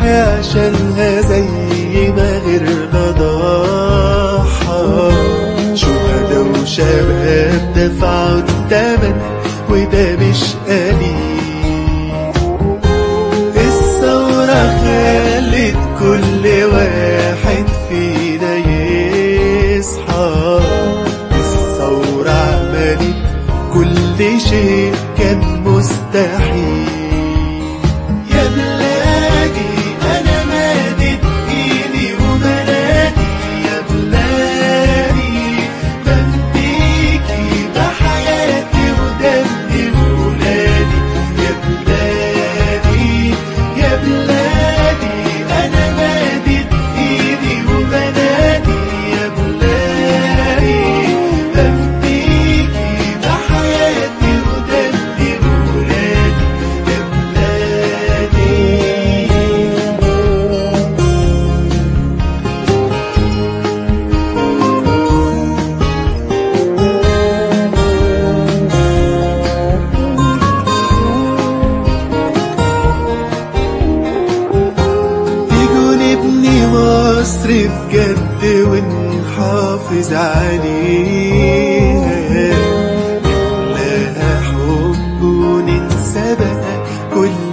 نضحي عشانها زي ما غيرنا ضحى شهداء وشباب دفعوا التمن وده مش قليل الثورة خلت كل واحد فينا يصحى الثورة عملت كل شيء كان مستحيل يا بلادي أنا مادت إيدي وبنادي يا بلادي بفديكي بحياتي ودمي وولادي يا بلادي يا بلادي أنا مادت إيدي وبنادي يا بلادي بفديكي بحياتي ودمي وولادي يا بلادي تيجوا نبني مصر بجد ونحافظ عليها نملاها حب وننسى بقى كل